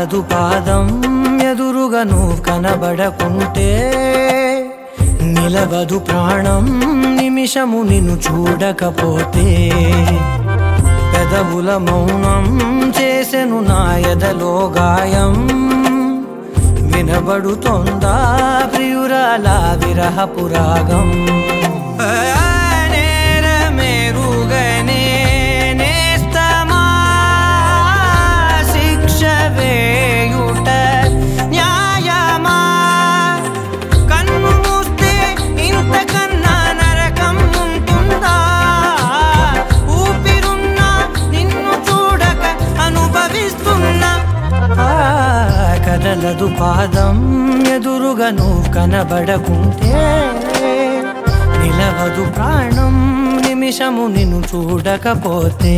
కదలదు పాదం ఎదురుగా నువ్వు కనబడకుంటే నిలవదు ప్రాణం నిమిషము నిన్ను చూడకపోతే పెదవుల మౌనం చేసెను నా ఎదలో గాయం వినబడుతోందా ప్రియురాల విరహపురాగం నేరమేరుగనే నేస్తమా శిక్ష వేయుట న్యాయమా కన్ను మూస్తే ఇంతకన్నా నరకం ఉంటుందా ఊపిరున్నా నిన్ను చూడక అనుభవిస్తున్నా ఆ, కదలదు పాదం ఎదురుగా నువ్వు కనబడకుంటే నిలవదు ప్రాణం నిమిషము నిన్ను చూడకపోతే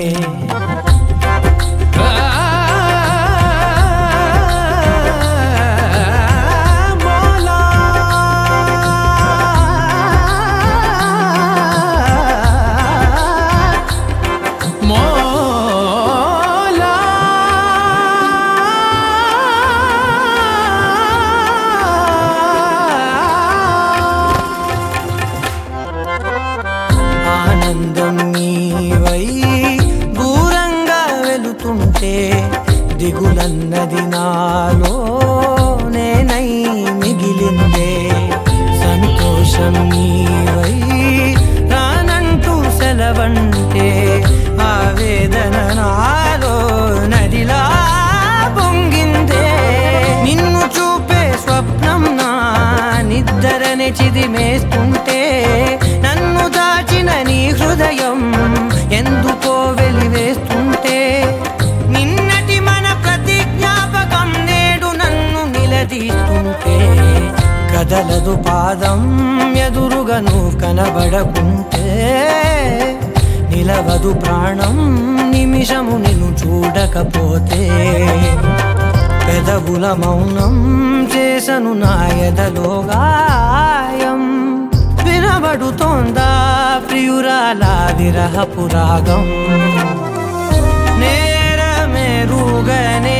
ఆనందం నీవై దూరంగా వెళుతుంటే దిగులన్నది నాలో నేనై మిగిలిందే సంతోషం నీవై రానంటూ సెలవంటే ఆవేదన నాలో నదిలా పొంగిందే నిన్ను చూపే స్వప్నం నా నిద్దరనే చిదిమేస్తుంటే నన్ను దాచిన నీ హృదయం ఎందుకో వెలివేస్తుంటే నిన్నటి మన ప్రతి జ్ఞాపకం నేడు నన్ను నిలదీస్తుంటే కదలదు పాదం ఎదురుగా నువ్వు కనబడకుంటే నిలవదు ప్రాణం నిమిషము నిన్ను చూడకపోతే పెదవుల మౌనం చేసను నా ఎదలో గాయం వినబడుతోందా ప్రియురాల విరహపురాగం నేరమెరుగనే